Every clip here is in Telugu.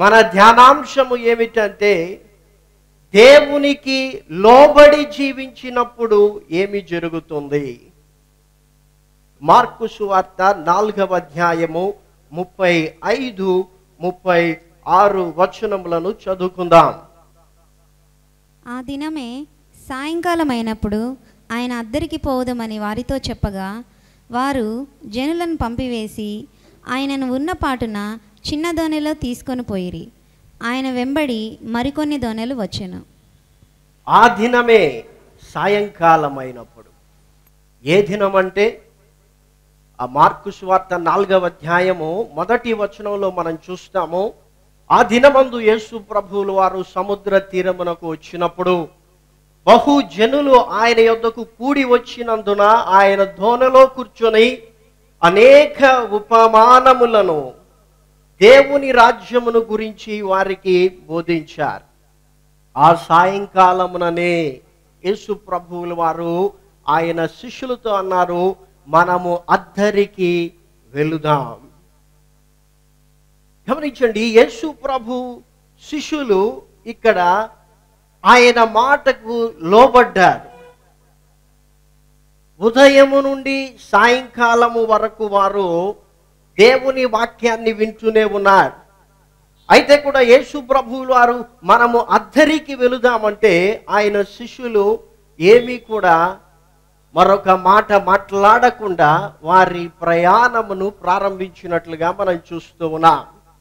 మన ధ్యానాంశము ఏమిటంటే దేవునికి లోబడి జీవించినప్పుడు ఏమి జరుగుతుంది మార్కు సువార్త నాలుగవ అధ్యాయము ముప్పై ఐదు ముప్పై ఆరు వచనములను చదువుకుందాం ఆ దినమే సాయంకాలం అయినప్పుడు ఆయన అద్దరికి పోవదమని వారితో చెప్పగా వారు జనులను పంపివేసి ఆయనను ఉన్న పాటున చిన్న దోణిలో తీసుకొని పోయిరి ఆయన వెంబడి మరికొన్ని దోణెలు వచ్చెను ఆ దినమే సాయంకాలం అయినప్పుడు ఏ దినం అంటే ఆ మార్కు సువార్త నాలుగవ అధ్యాయము మొదటి వచనంలో మనం చూస్తాము ఆ దినమందు యేసు ప్రభువులు వారు సముద్ర తీరమునకు వచ్చినప్పుడు బహు జనులు ఆయన యొద్దకు కూడి వచ్చినందున ఆయన ధోనలో కూర్చొని అనేక ఉపమానములను దేవుని రాజ్యమును గురించి వారికి బోధించారు ఆ సాయంకాలముననే యేసు ప్రభువుల వారు ఆయన శిష్యులతో అన్నారు మనము అద్దరికి వెళుదాం గమనించండి యేసు ప్రభు శిష్యులు ఇక్కడ ఆయన మాటకు లోబడ్డారు ఉదయము నుండి సాయంకాలము వరకు వారు దేవుని వాక్యాన్ని వింటూనే ఉన్నారు అయితే కూడా యేసు ప్రభువులు వారు మనము అద్దరికి వెళుదామంటే ఆయన శిష్యులు ఏమీ కూడా మరొక మాట మాట్లాడకుండా వారి ప్రయాణమును ప్రారంభించినట్లుగా మనం చూస్తూ ఉన్నాం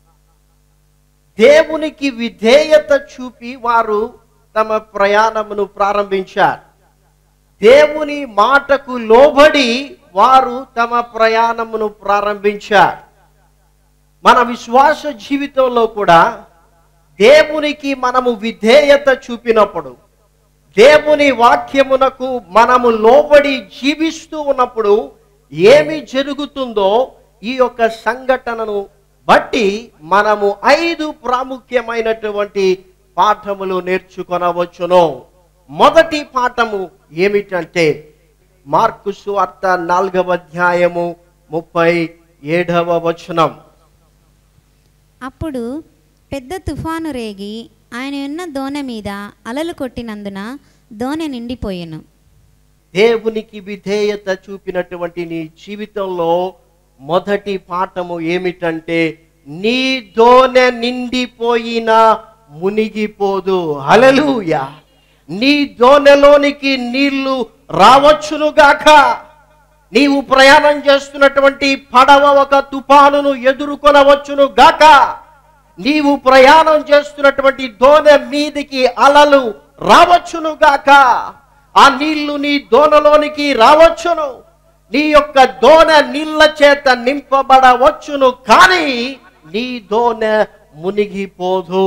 దేవునికి విధేయత చూపి వారు తమ ప్రయాణమును ప్రారంభించారు దేవుని మాటకు లోబడి వారు తమ ప్రయాణమును ప్రారంభించారు మన విశ్వాస జీవితంలో కూడా దేవునికి మనము విధేయత చూపినప్పుడు దేవుని వాక్యమునకు మనము లోబడి జీవిస్తూ ఉన్నప్పుడు ఏమి జరుగుతుందో ఈ యొక్క సంఘటనను బట్టి మనము ఐదు ప్రాముఖ్యమైనటువంటి పాఠములు నేర్చుకొనవచ్చును మొదటి పాఠము ఏమిటంటే మార్కు సువార్త నాలుగవ అధ్యాయము ముప్పై ఏడవ వచనం అప్పుడు పెద్ద తుఫాను రేగి ఆయన ఉన్న దోణె మీద అలలు కొట్టినందున దోణె నిండిపోయెను దేవునికి విధేయత చూపినటువంటి నీ జీవితంలో మొదటి పాఠము ఏమిటంటే నీ దోనె నిండిపోయినా మునిగిపోదు హలలుయ నీ దోనెలోనికి నీళ్లు రావచ్చునుగాక నీవు ప్రయాణం చేస్తున్నటువంటి పడవ ఒక తుఫానును ఎదుర్కొనవచ్చును గాక నీవు ప్రయాణం చేస్తున్నటువంటి దోనె మీదికి అలలు రావచ్చును గాక ఆ నీళ్లు నీ దోనలోనికి రావచ్చును నీ యొక్క దోన నీళ్ల చేత నింపబడవచ్చును కానీ నీ దోన మునిగిపోదు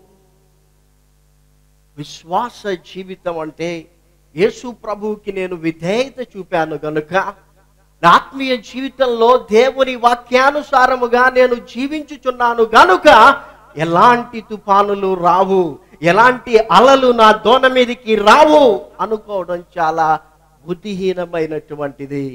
విశ్వాస జీవితం అంటే యేసు ప్రభువుకి నేను విధేయత చూపాను గనుక నా ఆత్మీయ జీవితంలో దేవుని వాక్యానుసారముగా నేను జీవించుచున్నాను గనుక ఎలాంటి తుఫానులు రావు ఎలాంటి అలలు నా దోన మీదకి రావు అనుకోవడం చాలా బుద్ధిహీనమైనటువంటిది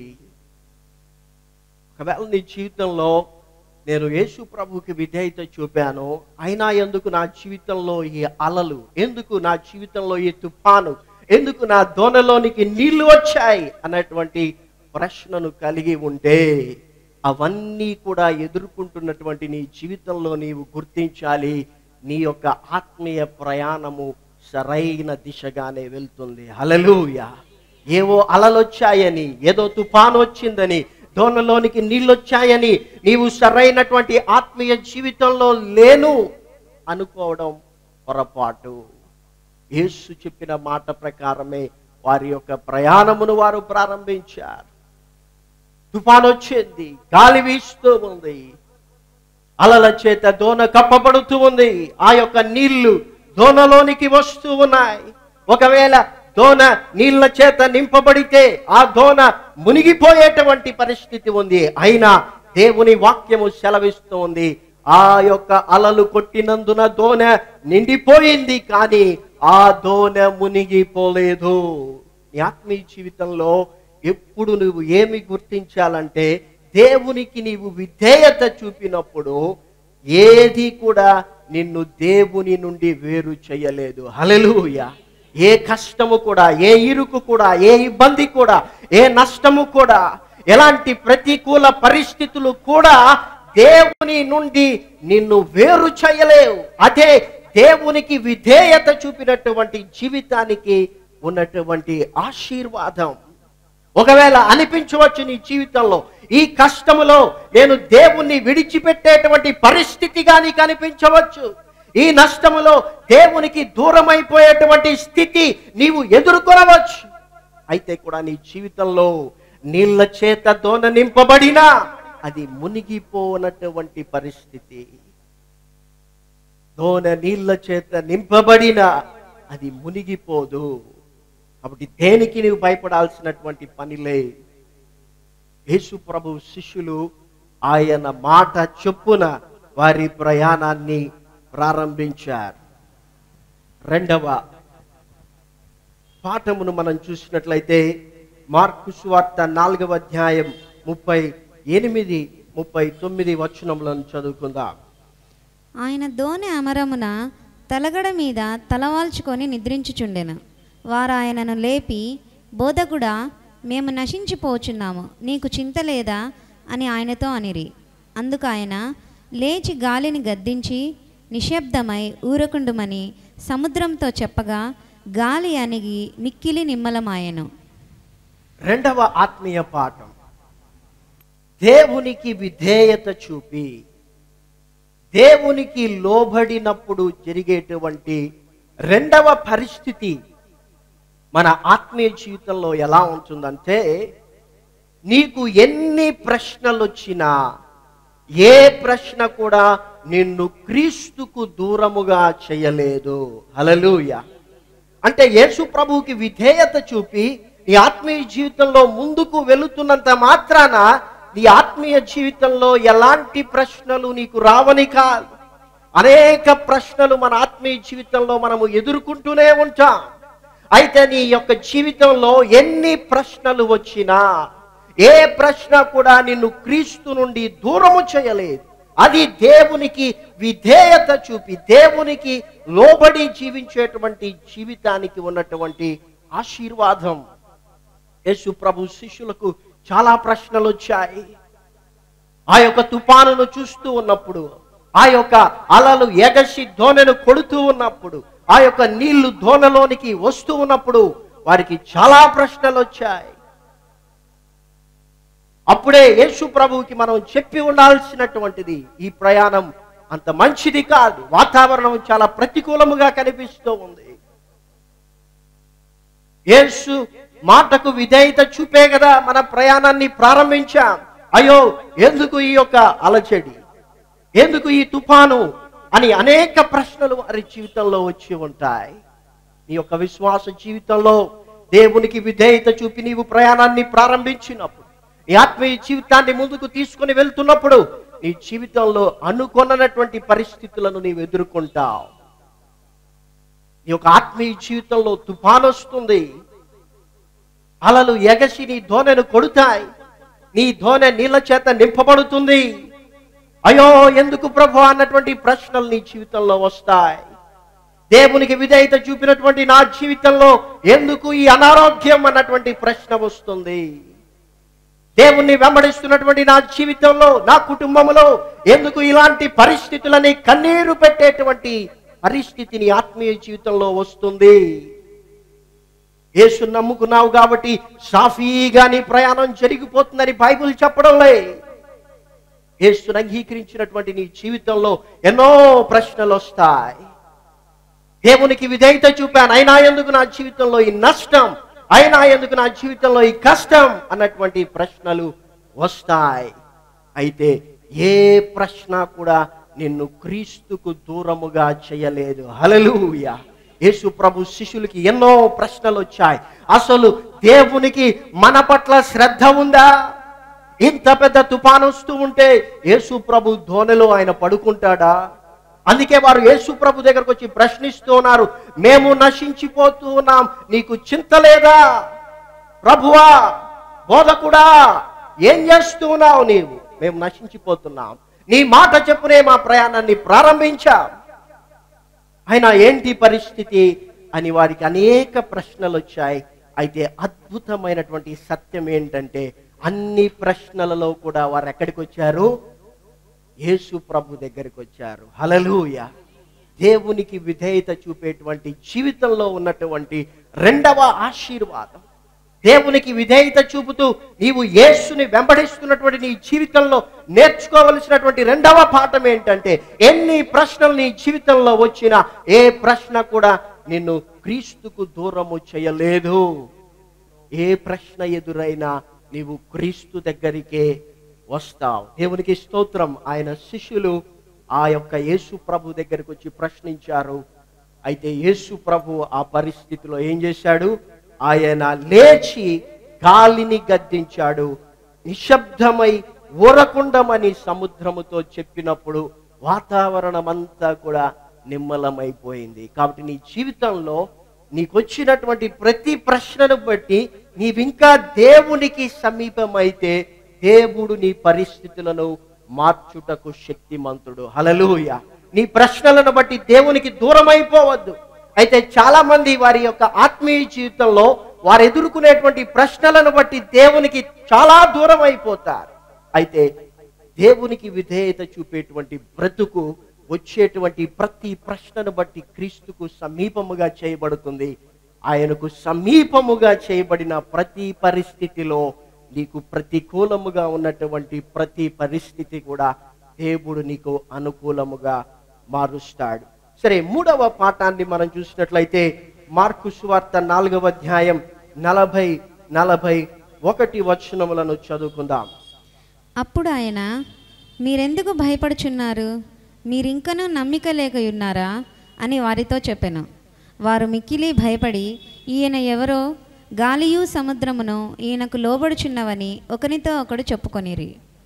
ఒకవేళ నీ జీవితంలో నేను యేసు ప్రభుకి విధేయత చూపాను అయినా ఎందుకు నా జీవితంలో ఈ అలలు ఎందుకు నా జీవితంలో ఈ తుఫాను ఎందుకు నా దోనలోనికి నీళ్లు వచ్చాయి అన్నటువంటి ప్రశ్నను కలిగి ఉంటే అవన్నీ కూడా ఎదుర్కొంటున్నటువంటి నీ జీవితంలో నీవు గుర్తించాలి నీ యొక్క ఆత్మీయ ప్రయాణము సరైన దిశగానే వెళ్తుంది హలలుయ ఏవో అలలొచ్చాయని ఏదో తుఫాను వచ్చిందని దోనలోనికి నీళ్ళొచ్చాయని నీవు సరైనటువంటి ఆత్మీయ జీవితంలో లేను అనుకోవడం పొరపాటు యేసు చెప్పిన మాట ప్రకారమే వారి యొక్క ప్రయాణమును వారు ప్రారంభించారు తుఫాను వచ్చింది గాలి వీస్తూ ఉంది అలల చేత దోన కప్పబడుతూ ఉంది ఆ యొక్క నీళ్లు దోనలోనికి వస్తూ ఉన్నాయి ఒకవేళ దోన నీళ్ల చేత నింపబడితే ఆ దోన మునిగిపోయేటువంటి పరిస్థితి ఉంది అయినా దేవుని వాక్యము సెలవిస్తూ ఉంది ఆ యొక్క అలలు కొట్టినందున దోన నిండిపోయింది కానీ ఆ దోన మునిగిపోలేదు నీ ఆత్మీయ జీవితంలో ఎప్పుడు నువ్వు ఏమి గుర్తించాలంటే దేవునికి నీవు విధేయత చూపినప్పుడు ఏది కూడా నిన్ను దేవుని నుండి వేరు చేయలేదు హల్లెలూయా ఏ కష్టము కూడా ఏ ఇరుకు కూడా ఏ ఇబ్బంది కూడా ఏ నష్టము కూడా ఎలాంటి ప్రతికూల పరిస్థితులు కూడా దేవుని నుండి నిన్ను వేరు చేయలేవు అదే దేవునికి విధేయత చూపినటువంటి జీవితానికి ఉన్నటువంటి ఆశీర్వాదం ఒకవేళ అనిపించవచ్చు నీ జీవితంలో ఈ కష్టములో నేను దేవుణ్ణి విడిచిపెట్టేటువంటి పరిస్థితిగా నీకు అనిపించవచ్చు ఈ నష్టములో దేవునికి దూరమైపోయేటువంటి స్థితి నీవు ఎదుర్కొనవచ్చు అయితే కూడా నీ జీవితంలో నీళ్ళ చేత దోన నింపబడినా అది మునిగిపోనటువంటి పరిస్థితి దోన నీళ్ళ చేత నింపబడిన అది మునిగిపోదు కాబట్టి దేనికి నీవు భయపడాల్సినటువంటి పనిలే యేసు ప్రభు శిష్యులు ఆయన మాట చొప్పున వారి ప్రయాణాన్ని ప్రారంభించారు రెండవ పాఠమును మనం చూసినట్లయితే మార్కు సువార్త నాలుగవ అధ్యాయం ముప్పై ఎనిమిది ముప్పై తొమ్మిది వచనములను చదువుకుందాం ఆయన దోణి అమరమున తలగడ మీద తలవాల్చుకొని నిద్రించుచుండెను వారు ఆయనను లేపి బోధకుడా మేము నశించిపోచున్నాము నీకు చింత లేదా అని ఆయనతో అనిరి అందుకు ఆయన లేచి గాలిని గద్దించి నిశ్శబ్దమై ఊరకుండుమని సముద్రంతో చెప్పగా గాలి అణిగి మిక్కిలి నిమ్మలమాయెను రెండవ ఆత్మీయ పాఠం దేవునికి విధేయత చూపి దేవునికి లోబడినప్పుడు జరిగేటువంటి రెండవ పరిస్థితి మన ఆత్మీయ జీవితంలో ఎలా ఉంటుందంటే నీకు ఎన్ని ప్రశ్నలు వచ్చినా ఏ ప్రశ్న కూడా నిన్ను క్రీస్తుకు దూరముగా చేయలేదు హలలుయ అంటే యేసు ప్రభువుకి విధేయత చూపి నీ ఆత్మీయ జీవితంలో ముందుకు వెళుతున్నంత మాత్రాన నీ ఆత్మీయ జీవితంలో ఎలాంటి ప్రశ్నలు నీకు రావని కాదు అనేక ప్రశ్నలు మన ఆత్మీయ జీవితంలో మనము ఎదుర్కొంటూనే ఉంటాం అయితే నీ యొక్క జీవితంలో ఎన్ని ప్రశ్నలు వచ్చినా ఏ ప్రశ్న కూడా నిన్ను క్రీస్తు నుండి దూరము చేయలేదు అది దేవునికి విధేయత చూపి దేవునికి లోబడి జీవించేటువంటి జీవితానికి ఉన్నటువంటి ఆశీర్వాదం యేసు ప్రభు శిష్యులకు చాలా ప్రశ్నలు వచ్చాయి ఆ యొక్క తుఫానును చూస్తూ ఉన్నప్పుడు ఆ యొక్క అలలు ఎగసి దోణెను కొడుతూ ఉన్నప్పుడు ఆ యొక్క నీళ్లు దోణలోనికి వస్తూ ఉన్నప్పుడు వారికి చాలా ప్రశ్నలు వచ్చాయి అప్పుడే యేసు ప్రభువుకి మనం చెప్పి ఉండాల్సినటువంటిది ఈ ప్రయాణం అంత మంచిది కాదు వాతావరణం చాలా ప్రతికూలముగా కనిపిస్తూ ఉంది యేసు మాటకు విధేయత చూపే కదా మన ప్రయాణాన్ని ప్రారంభించాం అయ్యో ఎందుకు ఈ యొక్క అలచడి ఎందుకు ఈ తుఫాను అని అనేక ప్రశ్నలు వారి జీవితంలో వచ్చి ఉంటాయి నీ యొక్క విశ్వాస జీవితంలో దేవునికి విధేయత చూపి నీవు ప్రయాణాన్ని ప్రారంభించినప్పుడు నీ ఆత్మీయ జీవితాన్ని ముందుకు తీసుకొని వెళ్తున్నప్పుడు నీ జీవితంలో అనుకొననటువంటి పరిస్థితులను నీవు ఎదుర్కొంటావు నీ యొక్క ఆత్మీయ జీవితంలో తుఫాను వస్తుంది అలలు ఎగసి నీ ధోనెను కొడుతాయి నీ ధోనె నీళ్ళ చేత నింపబడుతుంది అయ్యో ఎందుకు ప్రభు అన్నటువంటి ప్రశ్నలు నీ జీవితంలో వస్తాయి దేవునికి విధేయత చూపినటువంటి నా జీవితంలో ఎందుకు ఈ అనారోగ్యం అన్నటువంటి ప్రశ్న వస్తుంది దేవుణ్ణి వెంబడిస్తున్నటువంటి నా జీవితంలో నా కుటుంబంలో ఎందుకు ఇలాంటి పరిస్థితులని కన్నీరు పెట్టేటువంటి పరిస్థితి నీ ఆత్మీయ జీవితంలో వస్తుంది యేసు నమ్ముకున్నావు కాబట్టి సాఫీగా నీ ప్రయాణం జరిగిపోతుందని బైబిల్ చెప్పడంలే యేసును అంగీకరించినటువంటి నీ జీవితంలో ఎన్నో ప్రశ్నలు వస్తాయి దేవునికి విధేయత చూపాను అయినా ఎందుకు నా జీవితంలో ఈ నష్టం అయినా ఎందుకు నా జీవితంలో ఈ కష్టం అన్నటువంటి ప్రశ్నలు వస్తాయి అయితే ఏ ప్రశ్న కూడా నిన్ను క్రీస్తుకు దూరముగా చేయలేదు హలలుయ యేసు ప్రభు శిష్యులకి ఎన్నో ప్రశ్నలు వచ్చాయి అసలు దేవునికి మన పట్ల శ్రద్ధ ఉందా ఇంత పెద్ద తుఫాను వస్తూ ఉంటే యేసు ప్రభు ధోనిలో ఆయన పడుకుంటాడా అందుకే వారు యేసు ప్రభు దగ్గరకు వచ్చి ప్రశ్నిస్తూ ఉన్నారు మేము నశించిపోతూ ఉన్నాం నీకు చింత లేదా ప్రభువా బోధకుడా ఏం చేస్తూ ఉన్నావు నీవు మేము నశించిపోతున్నాం నీ మాట చెప్పునే మా ప్రయాణాన్ని ప్రారంభించాం ఆయన ఏంటి పరిస్థితి అని వారికి అనేక ప్రశ్నలు వచ్చాయి అయితే అద్భుతమైనటువంటి సత్యం ఏంటంటే అన్ని ప్రశ్నలలో కూడా వారు ఎక్కడికి వచ్చారు యేసు ప్రభు దగ్గరికి వచ్చారు హలలుయ దేవునికి విధేయత చూపేటువంటి జీవితంలో ఉన్నటువంటి రెండవ ఆశీర్వాదం దేవునికి విధేయత చూపుతూ నీవు యేసుని వెంబడిస్తున్నటువంటి నీ జీవితంలో నేర్చుకోవలసినటువంటి రెండవ పాఠం ఏంటంటే ఎన్ని ప్రశ్నలు నీ జీవితంలో వచ్చినా ఏ ప్రశ్న కూడా నిన్ను క్రీస్తుకు దూరము చేయలేదు ఏ ప్రశ్న ఎదురైనా నీవు క్రీస్తు దగ్గరికే వస్తావు దేవునికి స్తోత్రం ఆయన శిష్యులు ఆ యొక్క యేసు ప్రభు దగ్గరికి వచ్చి ప్రశ్నించారు అయితే యేసు ప్రభు ఆ పరిస్థితిలో ఏం చేశాడు ఆయన లేచి గాలిని గద్దించాడు నిశ్శబ్దమై ఊరకుండమని సముద్రముతో చెప్పినప్పుడు వాతావరణం అంతా కూడా నిమ్మలమైపోయింది కాబట్టి నీ జీవితంలో నీకు వచ్చినటువంటి ప్రతి ప్రశ్నను బట్టి నీవింకా దేవునికి సమీపమైతే దేవుడు నీ పరిస్థితులను మార్చుటకు శక్తిమంతుడు హలలుయ నీ ప్రశ్నలను బట్టి దేవునికి దూరం అయిపోవద్దు అయితే చాలా మంది వారి యొక్క ఆత్మీయ జీవితంలో వారు ఎదుర్కొనేటువంటి ప్రశ్నలను బట్టి దేవునికి చాలా దూరం అయిపోతారు అయితే దేవునికి విధేయత చూపేటువంటి బ్రతుకు వచ్చేటువంటి ప్రతి ప్రశ్నను బట్టి క్రీస్తుకు సమీపముగా చేయబడుతుంది ఆయనకు సమీపముగా చేయబడిన ప్రతి పరిస్థితిలో నీకు ప్రతికూలముగా ఉన్నటువంటి ప్రతి పరిస్థితి కూడా దేవుడు నీకు అనుకూలముగా మారుస్తాడు సరే మూడవ పాఠాన్ని మనం చూసినట్లయితే మార్కు సువార్త నాలుగవ అధ్యాయం నలభై నలభై ఒకటి వచనములను చదువుకుందాం అప్పుడు ఆయన మీరెందుకు భయపడుచున్నారు మీరింకనూ నమ్మిక లేక ఉన్నారా అని వారితో చెప్పెను వారు మిక్కిలి భయపడి ఈయన ఎవరో గాలియు సముద్రమును ఈయనకు లోబడుచున్నవని ఒకనితో ఒకడు చెప్పుకొనిరి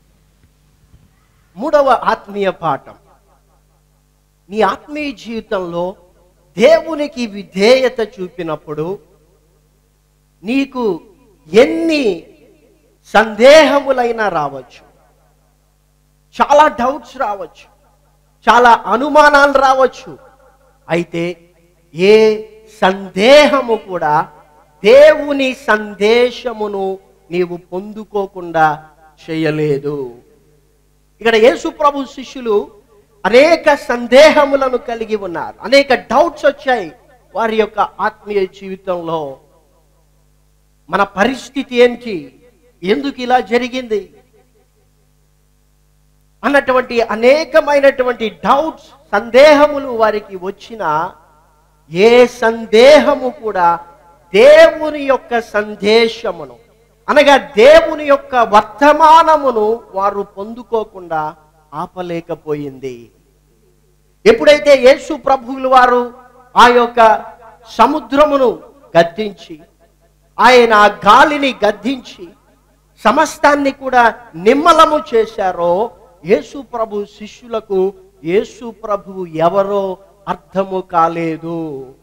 మూడవ ఆత్మీయ పాఠం నీ ఆత్మీయ జీవితంలో దేవునికి విధేయత చూపినప్పుడు నీకు ఎన్ని సందేహములైనా రావచ్చు చాలా డౌట్స్ రావచ్చు చాలా అనుమానాలు రావచ్చు అయితే ఏ సందేహము కూడా దేవుని సందేశమును నీవు పొందుకోకుండా చేయలేదు ఇక్కడ యేసు ప్రభు శిష్యులు అనేక సందేహములను కలిగి ఉన్నారు అనేక డౌట్స్ వచ్చాయి వారి యొక్క ఆత్మీయ జీవితంలో మన పరిస్థితి ఏంటి ఎందుకు ఇలా జరిగింది అన్నటువంటి అనేకమైనటువంటి డౌట్స్ సందేహములు వారికి వచ్చిన ఏ సందేహము కూడా దేవుని యొక్క సందేశమును అనగా దేవుని యొక్క వర్తమానమును వారు పొందుకోకుండా ఆపలేకపోయింది ఎప్పుడైతే యేసు ప్రభువులు వారు ఆ యొక్క సముద్రమును గద్దించి ఆయన ఆ గాలిని గద్దించి సమస్తాన్ని కూడా నిమ్మలము చేశారో యేసు ప్రభు శిష్యులకు యేసు ప్రభువు ఎవరో అర్థము కాలేదు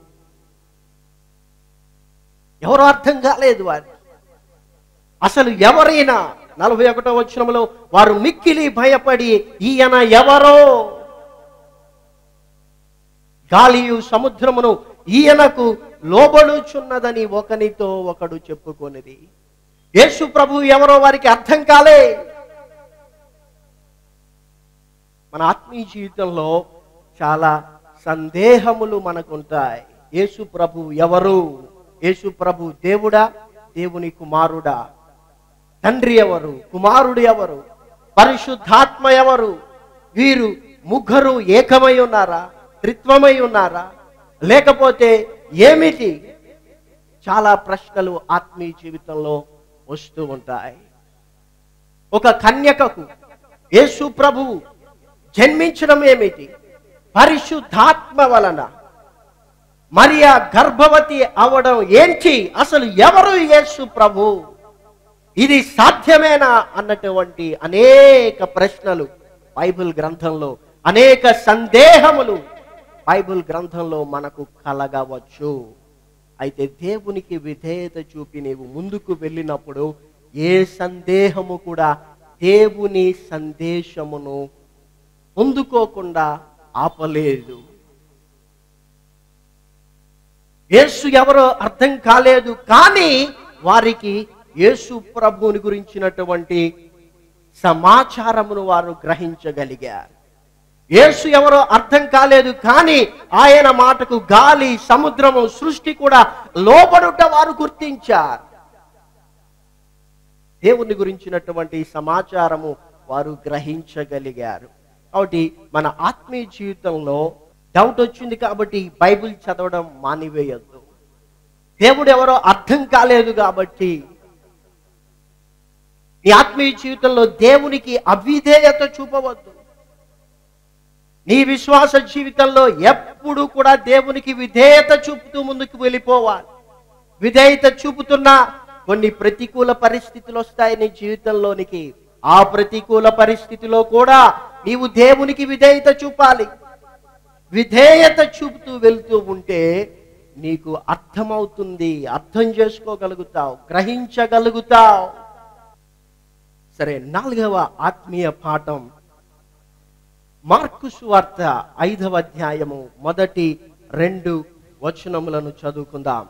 ఎవరో అర్థం కాలేదు వారికి అసలు ఎవరైనా నలభై ఒకటో వచ్చినములో వారు మిక్కిలి భయపడి ఈయన ఎవరో గాలియు సముద్రమును ఈయనకు లోబడుచున్నదని ఒకనితో ఒకడు చెప్పుకొనిది యేసు ప్రభు ఎవరో వారికి అర్థం కాలే మన ఆత్మీయ జీవితంలో చాలా సందేహములు మనకుంటాయి యేసు ప్రభు ఎవరు యేసు ప్రభు దేవుడా దేవుని కుమారుడా తండ్రి ఎవరు కుమారుడు ఎవరు పరిశుద్ధాత్మ ఎవరు వీరు ముగ్గురు ఏకమై ఉన్నారా త్రిత్వమై ఉన్నారా లేకపోతే ఏమిటి చాలా ప్రశ్నలు ఆత్మీయ జీవితంలో వస్తూ ఉంటాయి ఒక కన్యకకు యేసు ప్రభువు జన్మించడం ఏమిటి పరిశుద్ధాత్మ వలన మరియా గర్భవతి అవడం ఏంటి అసలు ఎవరు యేసు ప్రభు ఇది సాధ్యమేనా అన్నటువంటి అనేక ప్రశ్నలు బైబిల్ గ్రంథంలో అనేక సందేహములు బైబిల్ గ్రంథంలో మనకు కలగవచ్చు అయితే దేవునికి విధేయత చూపి నీవు ముందుకు వెళ్ళినప్పుడు ఏ సందేహము కూడా దేవుని సందేశమును పొందుకోకుండా ఆపలేదు యేసు ఎవరో అర్థం కాలేదు కానీ వారికి యేసు ప్రభువుని గురించినటువంటి సమాచారమును వారు గ్రహించగలిగారు యేసు ఎవరో అర్థం కాలేదు కానీ ఆయన మాటకు గాలి సముద్రము సృష్టి కూడా లోబడుట వారు గుర్తించారు దేవుని గురించినటువంటి సమాచారము వారు గ్రహించగలిగారు కాబట్టి మన ఆత్మీయ జీవితంలో డౌట్ వచ్చింది కాబట్టి బైబిల్ చదవడం మానివేయొద్దు దేవుడు ఎవరో అర్థం కాలేదు కాబట్టి నీ ఆత్మీయ జీవితంలో దేవునికి అవిధేయత చూపవద్దు నీ విశ్వాస జీవితంలో ఎప్పుడు కూడా దేవునికి విధేయత చూపుతూ ముందుకు వెళ్ళిపోవాలి విధేయత చూపుతున్నా కొన్ని ప్రతికూల పరిస్థితులు వస్తాయి నీ జీవితంలోనికి ఆ ప్రతికూల పరిస్థితిలో కూడా నీవు దేవునికి విధేయత చూపాలి విధేయత చూపుతూ వెళ్తూ ఉంటే నీకు అర్థమవుతుంది అర్థం చేసుకోగలుగుతావు గ్రహించగలుగుతావు సరే నాలుగవ ఆత్మీయ పాఠం మార్కు సువార్త ఐదవ అధ్యాయము మొదటి రెండు వచనములను చదువుకుందాం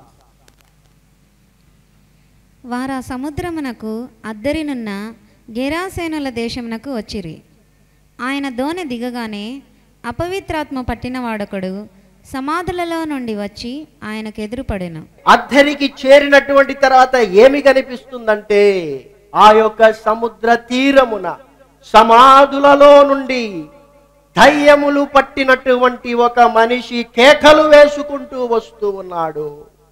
వారు ఆ సముద్రమునకు అద్దరినున్న గెరాసేనుల దేశమునకు వచ్చిరి ఆయన దోణి దిగగానే అపవిత్రాత్మ పట్టిన వాడొకడు సమాధులలో నుండి వచ్చి ఆయనకు ఎదురుపడెను అద్దరికి చేరినటువంటి తర్వాత ఏమి కనిపిస్తుందంటే ఆ యొక్క సముద్ర తీరమున సమాధులలో నుండి దయ్యములు పట్టినటువంటి ఒక మనిషి కేకలు వేసుకుంటూ వస్తూ ఉన్నాడు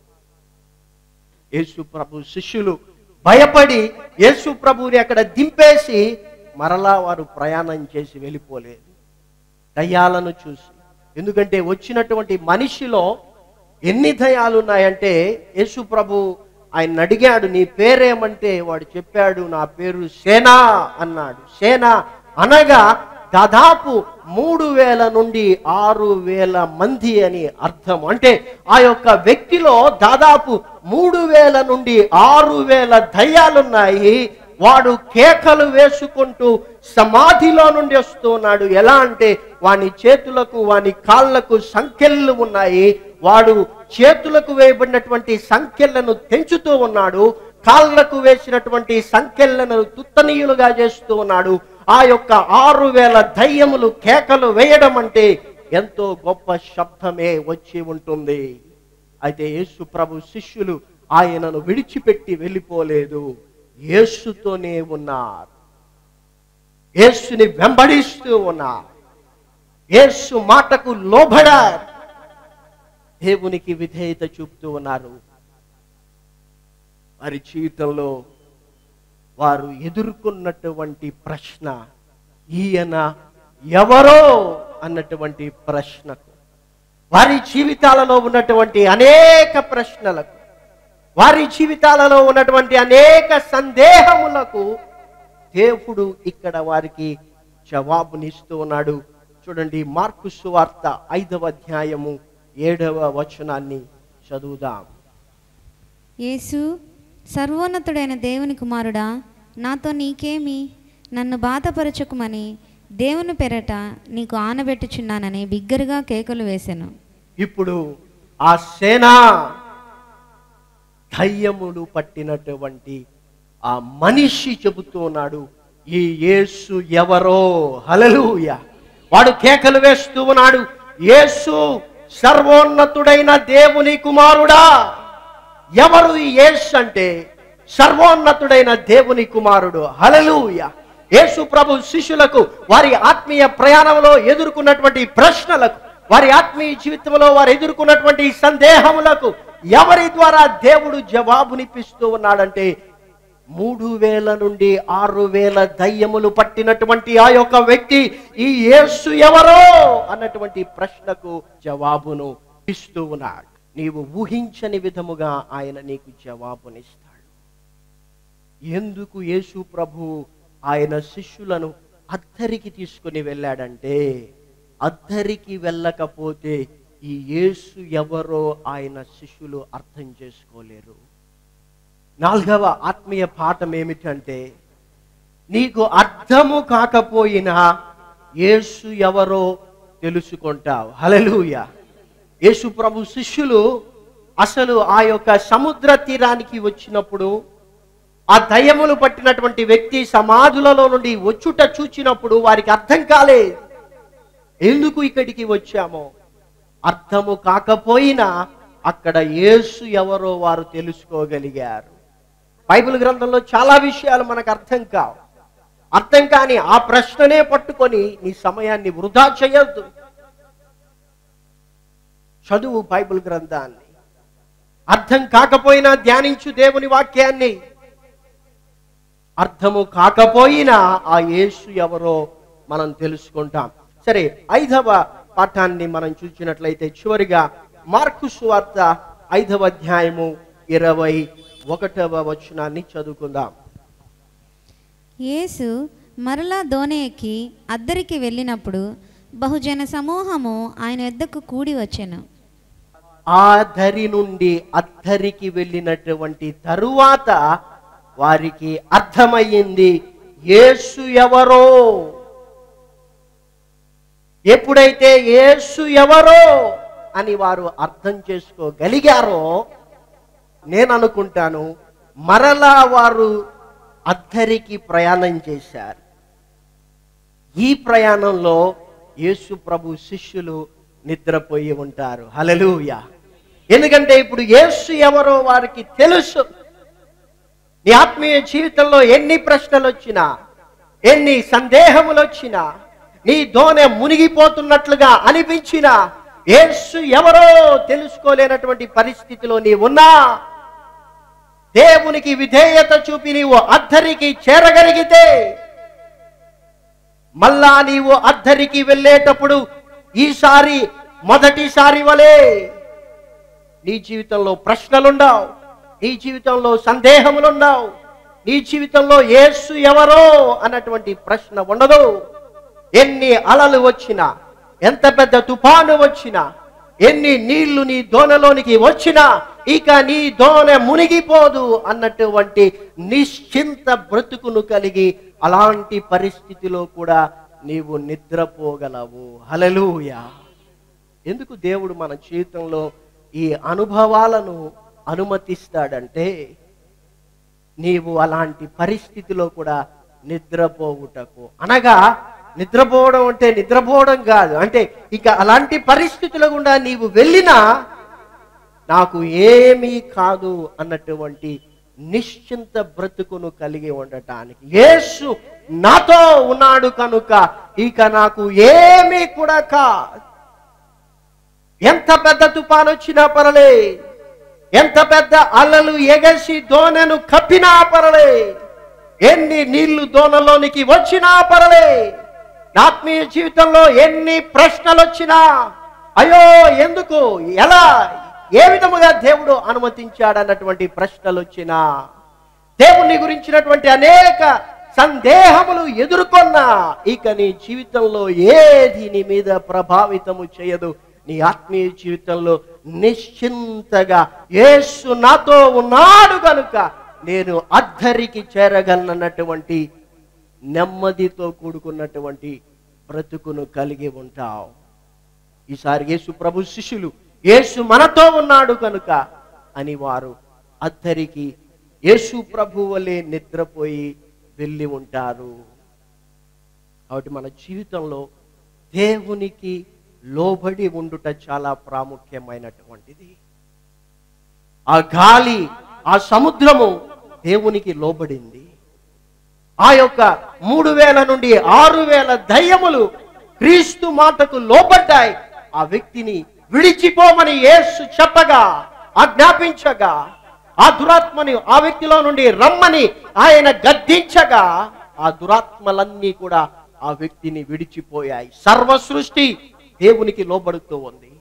యేసు ప్రభు శిష్యులు భయపడి యేసు ప్రభుని అక్కడ దింపేసి మరలా వారు ప్రయాణం చేసి వెళ్ళిపోలేదు దయ్యాలను చూసి ఎందుకంటే వచ్చినటువంటి మనిషిలో ఎన్ని దయాలు ఉన్నాయంటే యేసు ప్రభు ఆయన అడిగాడు నీ పేరేమంటే వాడు చెప్పాడు నా పేరు సేనా అన్నాడు సేనా అనగా దాదాపు మూడు వేల నుండి ఆరు వేల మంది అని అర్థం అంటే ఆ యొక్క వ్యక్తిలో దాదాపు మూడు వేల నుండి ఆరు వేల దయ్యాలున్నాయి వాడు కేకలు వేసుకుంటూ సమాధిలో నుండి వస్తున్నాడు ఎలా అంటే వాని చేతులకు వాని కాళ్ళకు సంఖ్యలు ఉన్నాయి వాడు చేతులకు వేయబడినటువంటి సంఖ్యలను తెంచుతూ ఉన్నాడు కాళ్ళకు వేసినటువంటి సంఖ్యలను తుత్తనీయులుగా చేస్తూ ఉన్నాడు ఆ యొక్క ఆరు వేల దయ్యములు కేకలు వేయడం అంటే ఎంతో గొప్ప శబ్దమే వచ్చి ఉంటుంది అయితే యేసు ప్రభు శిష్యులు ఆయనను విడిచిపెట్టి వెళ్ళిపోలేదు యేసుతోనే ఉన్నారు యేసుని వెంబడిస్తూ ఉన్నారు యేసు మాటకు లోబడారు దేవునికి విధేయత చూపుతూ ఉన్నారు వారి జీవితంలో వారు ఎదుర్కొన్నటువంటి ప్రశ్న ఈయన ఎవరో అన్నటువంటి ప్రశ్నకు వారి జీవితాలలో ఉన్నటువంటి అనేక ప్రశ్నలకు వారి జీవితాలలో ఉన్నటువంటి అనేక సందేహములకు దేవుడు ఇక్కడ వారికి జవాబునిస్తూ ఉన్నాడు చూడండి మార్కు సువార్త ఐదవ అధ్యాయము ఏడవ వచనాన్ని చదువుదాం యేసు సర్వోన్నతుడైన దేవుని కుమారుడా నాతో నీకేమి నన్ను బాధపరచుకుమని దేవుని పెరట నీకు ఆనబెట్టుచున్నానని బిగ్గరగా కేకలు వేసెను ఇప్పుడు ఆ సేనా దయ్యములు పట్టినటువంటి ఆ మనిషి చెబుతూ ఉన్నాడు ఈ యేసు ఎవరో హలలుయ వాడు కేకలు వేస్తూ ఉన్నాడు యేసు సర్వోన్నతుడైన దేవుని కుమారుడా ఎవరు ఈ యేసు అంటే సర్వోన్నతుడైన దేవుని కుమారుడు హలలుయ యేసు ప్రభు శిష్యులకు వారి ఆత్మీయ ప్రయాణంలో ఎదుర్కొన్నటువంటి ప్రశ్నలకు వారి ఆత్మీయ జీవితంలో వారు ఎదుర్కొన్నటువంటి సందేహములకు ఎవరి ద్వారా దేవుడు జవాబునిపిస్తూ ఉన్నాడంటే మూడు వేల నుండి ఆరు వేల దయ్యములు పట్టినటువంటి ఆ యొక్క వ్యక్తి ఈ యేసు ఎవరో అన్నటువంటి ప్రశ్నకు జవాబును ఇస్తూ ఉన్నాడు నీవు ఊహించని విధముగా ఆయన నీకు జవాబునిస్తాడు ఎందుకు యేసు ప్రభు ఆయన శిష్యులను అద్దరికి తీసుకుని వెళ్ళాడంటే అద్దరికి వెళ్ళకపోతే ఈ యేసు ఎవరో ఆయన శిష్యులు అర్థం చేసుకోలేరు నాలుగవ ఆత్మీయ పాఠం ఏమిటంటే నీకు అర్థము కాకపోయినా యేసు ఎవరో తెలుసుకుంటావు హలలుయ యేసు ప్రభు శిష్యులు అసలు ఆ యొక్క సముద్ర తీరానికి వచ్చినప్పుడు ఆ దయ్యములు పట్టినటువంటి వ్యక్తి సమాధులలో నుండి వచ్చుట చూచినప్పుడు వారికి అర్థం కాలేదు ఎందుకు ఇక్కడికి వచ్చామో అర్థము కాకపోయినా అక్కడ యేసు ఎవరో వారు తెలుసుకోగలిగారు బైబిల్ గ్రంథంలో చాలా విషయాలు మనకు అర్థం కావు అర్థం కాని ఆ ప్రశ్ననే పట్టుకొని నీ సమయాన్ని వృధా చేయొద్దు చదువు బైబిల్ గ్రంథాన్ని అర్థం కాకపోయినా ధ్యానించు దేవుని వాక్యాన్ని అర్థము కాకపోయినా ఆ యేసు ఎవరో మనం తెలుసుకుంటాం సరే ఐదవ పాఠాన్ని మనం చూసినట్లయితే చివరిగా మార్కు సువార్త ఐదవ అధ్యాయము ఇరవై ఒకటవ వచనాన్ని చదువుకుందాం యేసు మరలా దోణి ఎక్కి అద్దరికి వెళ్ళినప్పుడు బహుజన సమూహము ఆయన యొద్దకు కూడి వచ్చెను ఆ ధరి నుండి అద్దరికి వెళ్ళినటువంటి తరువాత వారికి అర్థమయ్యింది యేసు ఎవరో ఎప్పుడైతే యేసు ఎవరో అని వారు అర్థం చేసుకోగలిగారో నేను అనుకుంటాను మరలా వారు అద్దరికి ప్రయాణం చేశారు ఈ ప్రయాణంలో యేసు ప్రభు శిష్యులు నిద్రపోయి ఉంటారు హలలుయ ఎందుకంటే ఇప్పుడు యేసు ఎవరో వారికి తెలుసు నీ ఆత్మీయ జీవితంలో ఎన్ని ప్రశ్నలు వచ్చినా ఎన్ని సందేహములు వచ్చినా నీ దోనె మునిగిపోతున్నట్లుగా అనిపించినా యేసు ఎవరో తెలుసుకోలేనటువంటి పరిస్థితిలో నీ ఉన్నా దేవునికి విధేయత చూపి నీవు అద్దరికి చేరగలిగితే మళ్ళా నీవు అద్దరికి వెళ్ళేటప్పుడు ఈసారి మొదటిసారి వలే నీ జీవితంలో ప్రశ్నలుండవు నీ జీవితంలో సందేహములుండవు నీ జీవితంలో యేసు ఎవరో అన్నటువంటి ప్రశ్న ఉండదు ఎన్ని అలలు వచ్చినా ఎంత పెద్ద తుఫాను వచ్చినా ఎన్ని నీళ్లు నీ దోనలోనికి వచ్చినా ఇక నీ దోనె మునిగిపోదు అన్నటువంటి నిశ్చింత బ్రతుకును కలిగి అలాంటి పరిస్థితిలో కూడా నీవు నిద్రపోగలవు హలలుయా ఎందుకు దేవుడు మన జీవితంలో ఈ అనుభవాలను అనుమతిస్తాడంటే నీవు అలాంటి పరిస్థితిలో కూడా నిద్రపోవుటకు అనగా నిద్రపోవడం అంటే నిద్రపోవడం కాదు అంటే ఇక అలాంటి పరిస్థితుల గుండా నీవు వెళ్ళినా నాకు ఏమీ కాదు అన్నటువంటి నిశ్చింత బ్రతుకును కలిగి ఉండటానికి యేసు నాతో ఉన్నాడు కనుక ఇక నాకు ఏమీ కూడా కాదు ఎంత పెద్ద తుఫాను వచ్చినా పర్లే ఎంత పెద్ద అలలు ఎగసి దోనెను కప్పినా పర్లే ఎన్ని నీళ్లు దోనలోనికి వచ్చినా పర్లే నా ఆత్మీయ జీవితంలో ఎన్ని ప్రశ్నలు వచ్చినా అయ్యో ఎందుకు ఎలా ఏ విధముగా దేవుడు అనుమతించాడన్నటువంటి ప్రశ్నలు వచ్చినా దేవుని గురించినటువంటి అనేక సందేహములు ఎదుర్కొన్నా ఇక నీ జీవితంలో ఏది నీ మీద ప్రభావితము చేయదు నీ ఆత్మీయ జీవితంలో నిశ్చింతగా యేసు నాతో ఉన్నాడు కనుక నేను అద్దరికి చేరగలనన్నటువంటి నెమ్మదితో కూడుకున్నటువంటి బ్రతుకును కలిగి ఉంటావు ఈసారి యేసు ప్రభు శిష్యులు యేసు మనతో ఉన్నాడు కనుక అని వారు అద్దరికి యేసు ప్రభు వలె నిద్రపోయి వెళ్ళి ఉంటారు కాబట్టి మన జీవితంలో దేవునికి లోబడి ఉండుట చాలా ప్రాముఖ్యమైనటువంటిది ఆ గాలి ఆ సముద్రము దేవునికి లోబడింది ఆ యొక్క మూడు వేల నుండి ఆరు వేల దయ్యములు క్రీస్తు మాటకు లోబడ్డాయి ఆ వ్యక్తిని విడిచిపోమని యేసు చెప్పగా ఆజ్ఞాపించగా ఆ దురాత్మని ఆ వ్యక్తిలో నుండి రమ్మని ఆయన గద్దించగా ఆ దురాత్మలన్నీ కూడా ఆ వ్యక్తిని విడిచిపోయాయి సర్వ సృష్టి దేవునికి లోబడుతూ ఉంది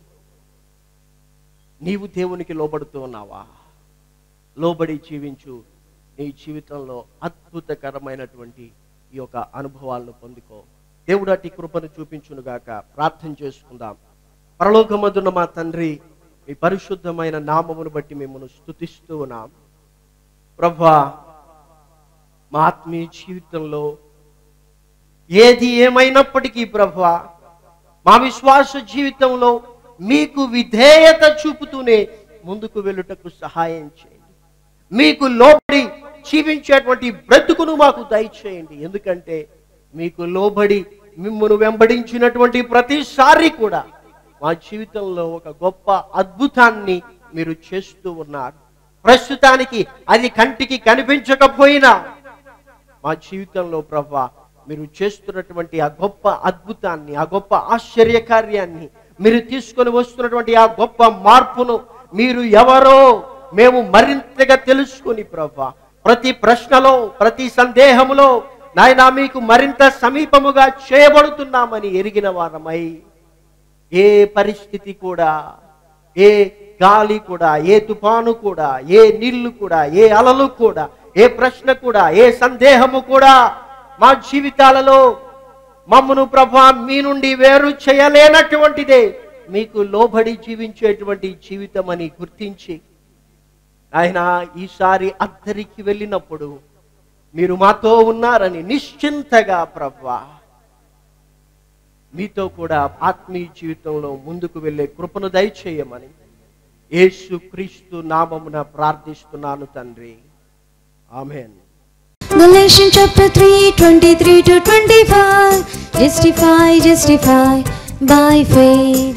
నీవు దేవునికి లోబడుతూ ఉన్నావా లోబడి జీవించు నీ జీవితంలో అద్భుతకరమైనటువంటి ఈ యొక్క అనుభవాలను పొందుకో దేవుడు అట్టి కృపను చూపించునుగాక ప్రార్థన చేసుకుందాం పరలోకమందున్న మా తండ్రి మీ పరిశుద్ధమైన నామమును బట్టి మిమ్మల్ని స్తుతిస్తూ ఉన్నాం ప్రభా మా ఆత్మీయ జీవితంలో ఏది ఏమైనప్పటికీ ప్రభా మా విశ్వాస జీవితంలో మీకు విధేయత చూపుతూనే ముందుకు వెళ్ళుటకు సహాయం చేయండి మీకు లోబడి జీవించేటువంటి బ్రతుకును మాకు దయచేయండి ఎందుకంటే మీకు లోబడి మిమ్మల్ని వెంబడించినటువంటి ప్రతిసారి కూడా మా జీవితంలో ఒక గొప్ప అద్భుతాన్ని మీరు చేస్తూ ఉన్నారు ప్రస్తుతానికి అది కంటికి కనిపించకపోయినా మా జీవితంలో ప్రభా మీరు చేస్తున్నటువంటి ఆ గొప్ప అద్భుతాన్ని ఆ గొప్ప ఆశ్చర్యకార్యాన్ని మీరు తీసుకొని వస్తున్నటువంటి ఆ గొప్ప మార్పును మీరు ఎవరో మేము మరింతగా తెలుసుకొని ప్రభా ప్రతి ప్రశ్నలో ప్రతి సందేహములో నాయన మీకు మరింత సమీపముగా చేయబడుతున్నామని ఎరిగిన వారమై ఏ పరిస్థితి కూడా ఏ గాలి కూడా ఏ తుఫాను కూడా ఏ నీళ్లు కూడా ఏ అలలు కూడా ఏ ప్రశ్న కూడా ఏ సందేహము కూడా మా జీవితాలలో మమ్మను ప్రభా మీ నుండి వేరు చేయలేనటువంటిదే మీకు లోబడి జీవించేటువంటి జీవితం అని గుర్తించి ఆయన ఈసారి అద్దరికి వెళ్ళినప్పుడు మీరు మాతో ఉన్నారని నిశ్చింతగా ప్రభా మీతో కూడా ఆత్మీయ జీవితంలో ముందుకు వెళ్ళే కృపను దయచేయమని యేసు క్రీస్తు నామమున ప్రార్థిస్తున్నాను తండ్రి amen Galatians chapter 3, 23 to 25. Justify, justify by faith.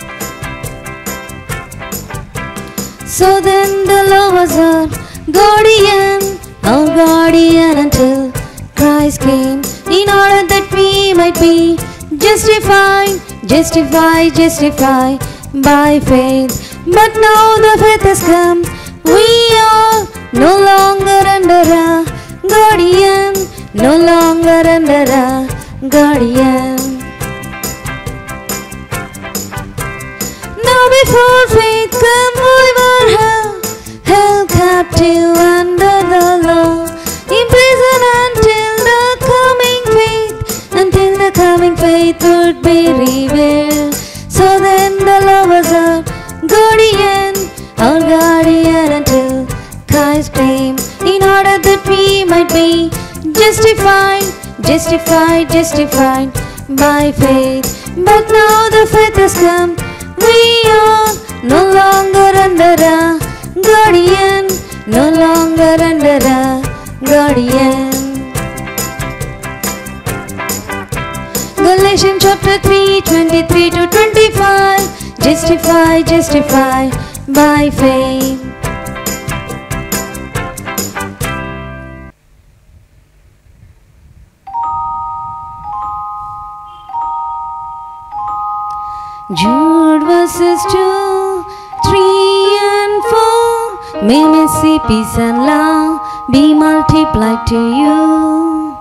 So then the law was our guardian, our guardian until Christ came, in order that we might be justified, justified, justified by faith. But now the faith has come, we are no longer under a guardian, no longer under a guardian. Now before faith come we were held, held captive under the law, imprisoned until the coming faith, until the coming faith would be revealed. So then the law was our guardian, our guardian until Christ came, in order that we might be justified, justified, justified by faith. But now the faith has come, we are no longer under a guardian, no longer under a guardian. Galatians chapter 3, 23 to 25. Justify, justify by faith. Jude verses 2, 3 and 4. May mercy, peace, and love be multiplied to you.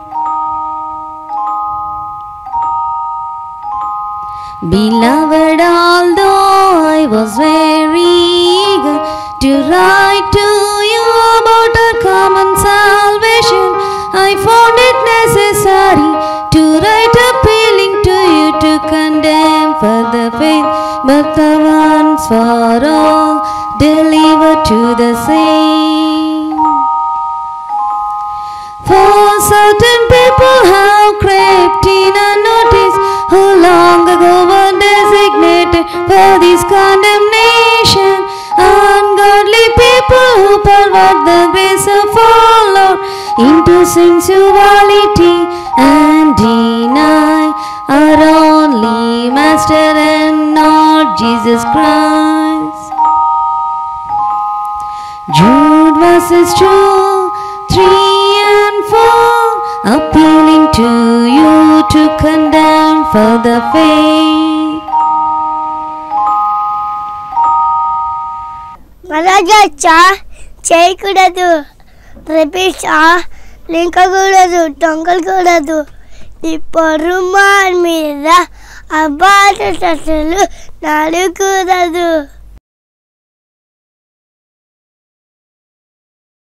Beloved, although I was very eager to write to you about our common salvation, I found it necessary to write appealing to you to condemn for the faith, but the once for all delivered to the saints. For certain people have crept in unnoticed, who long ago were designated for this condemnation. Ungodly people who pervert the grace of our Lord into sensuality and deny our only Master and Lord Jesus Christ. Jude verses 2, 3 and 4, appealing to you to condemn for the faith. మరగచ్చా చేయకూడదు రిపీట్సా లింకకూడదు దొంగకూడదు నీ పొరుమాన్ మీద అబాధలు నడకూడదు